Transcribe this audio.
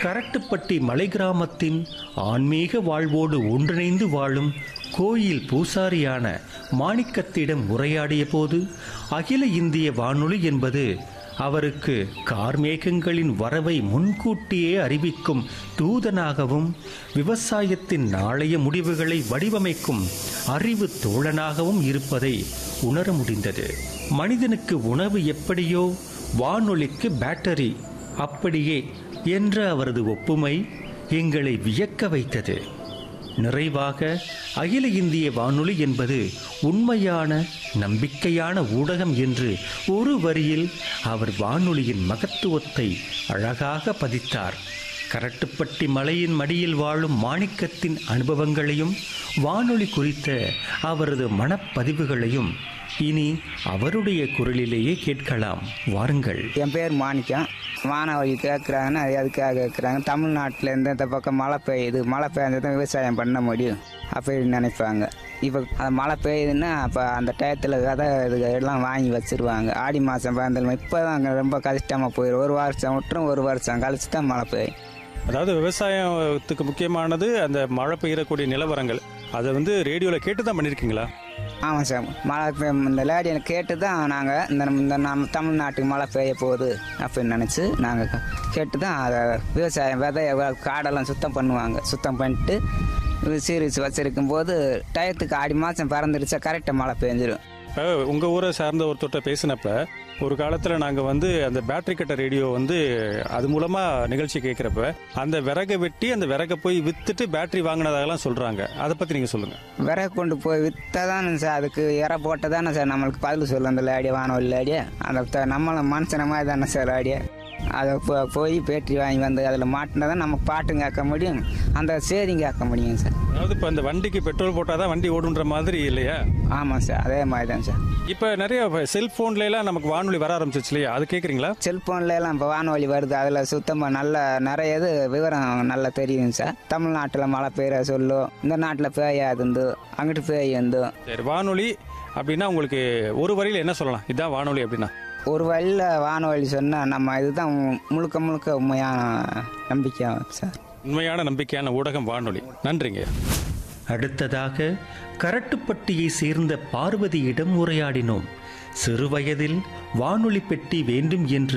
கரட்டுப்பட்டி மலை கிராமத்தின் ஆன்மீக வாழ்வோடு ஒன்றிணைந்து வாழும் கோயில் பூசாரியான மாணிக்கத்திடம் உரையாடிய போது அகில இந்திய வானொலி என்பது அவருக்கு கார்மேகங்களின் வரவை முன்கூட்டியே அறிவிக்கும் தூதனாகவும் விவசாயத்தின் நாளைய முடிவுகளை வடிவமைக்கும் அறிவு தோழனாகவும் இருப்பதை உணர முடிந்தது மனிதனுக்கு உணவு எப்படியோ வானொலிக்கு பேட்டரி அப்படியே என்ற அவரது ஒப்புமை எங்களை வியக்க வைத்தது நிறைவாக அகில இந்திய வானொலி என்பது உண்மையான நம்பிக்கையான ஊடகம் என்று ஒரு வரியில் அவர் வானொலியின் மகத்துவத்தை அழகாக பதித்தார் கரட்டுப்பட்டி மலையின் மடியில் வாழும் மாணிக்கத்தின் அனுபவங்களையும் வானொலி குறித்த அவரது மனப்பதிவுகளையும் இனி அவருடைய குரலிலேயே கேட்கலாம் வாருங்கள் என் பேர் மாணிக்கம் வானவழி கேட்குறாங்கன்னா அது அதுக்காக கேட்குறாங்க தமிழ்நாட்டிலேருந்து இந்த பக்கம் மழை பெய்யுது மழை பெய்ஞ்சதான் விவசாயம் பண்ண முடியும் அப்படின்னு நினைப்பாங்க இப்போ அந்த மழை பெய்யுதுன்னா அப்போ அந்த டயத்தில் விதை இது எல்லாம் வாங்கி வச்சிருவாங்க ஆடி மாதம் பிறந்தல் இப்போ தான் ரொம்ப கஷ்டமாக போயிடும் ஒரு வருஷம் விட்டுரும் ஒரு வருஷம் கழிச்சு தான் மழை பெய்யும் அதாவது விவசாயத்துக்கு முக்கியமானது அந்த மழை பெய்யக்கூடிய நிலவரங்கள் அதை வந்து ரேடியோவில் கேட்டு தான் பண்ணியிருக்கீங்களா ஆமாம் சார் மழை பெய்யும் இந்த லேடியை கேட்டு தான் நாங்கள் இந்த நம்ம- இந்த நம்ம தமிழ்நாட்டுக்கு மழை பெய்ய போகுது அப்படின்னு நினச்சி நாங்கள் கேட்டு தான் அதை விவசாயம் விதை காடெல்லாம் சுத்தம் பண்ணுவாங்க சுத்தம் பண்ணிட்டு சீரிச்சு வச்சிருக்கும் போது டயத்துக்கு ஆடி மாதம் பிறந்துடுச்சா கரெக்டாக மழை பெஞ்சிரும் இப்போ உங்கள் ஊரை சார்ந்த ஒருத்தர்கிட்ட பேசினப்ப ஒரு காலத்தில் நாங்கள் வந்து அந்த பேட்டரி கட்ட ரேடியோ வந்து அது மூலமாக நிகழ்ச்சி கேட்குறப்ப அந்த விறகை வெட்டி அந்த விறகை போய் விற்றுட்டு பேட்டரி வாங்கினதாகலாம் சொல்கிறாங்க அதை பற்றி நீங்கள் சொல்லுங்கள் விறகு கொண்டு போய் விற்றா தானே சார் அதுக்கு இற போட்டால் தானே சார் நம்மளுக்கு பதில் சொல்லும் அந்த லேடியை வானொலி லேடியை அந்த த- நம்மளும் மனுஷன மாதிரி தானே சார் லேடியை அதை போ போய் பேட்டரி வாங்கி வந்து அதில் மாட்டினா தான் நம்ம பாட்டும் கேட்க முடியும் அந்த சேதியும் கேட்க முடியும் சார் அதாவது இப்போ அந்த வண்டிக்கு பெட்ரோல் போட்டால் தான் வண்டி ஓடுன்ற மாதிரி இல்லையா ஆமாம் சார் அதே மாதிரி தான் சார் இப்போ நிறைய செல்ஃபோன்ல எல்லாம் நமக்கு வானொலி வர ஆரம்பிச்சிச்சு இல்லையா அது கேட்குறீங்களா செல்ஃபோன்ல எல்லாம் இப்போ வானொலி வருது அதில் சுத்தமாக நல்ல நிறைய இது விவரம் நல்லா தெரியும் சார் தமிழ்நாட்டில் மழை பெய்ய சொல்லும் இந்த நாட்டில் பெய்யாது அங்கிட்டு பெய்யுந்து சரி வானொலி அப்படின்னா உங்களுக்கு ஒரு வரியில் என்ன சொல்லலாம் இதுதான் வானொலி அப்படின்னா ஒரு வழியில் வானொலி சொன்னால் நம்ம இதுதான் முழுக்க முழுக்க உண்மையான நம்பிக்கை சார் உண்மையான நம்பிக்கையான ஊடகம் வானொலி நன்றிங்க அடுத்ததாக கரட்டுப்பட்டியை சேர்ந்த பார்வதியிடம் உரையாடினோம் சிறுவயதில் வானொலி பெட்டி வேண்டும் என்று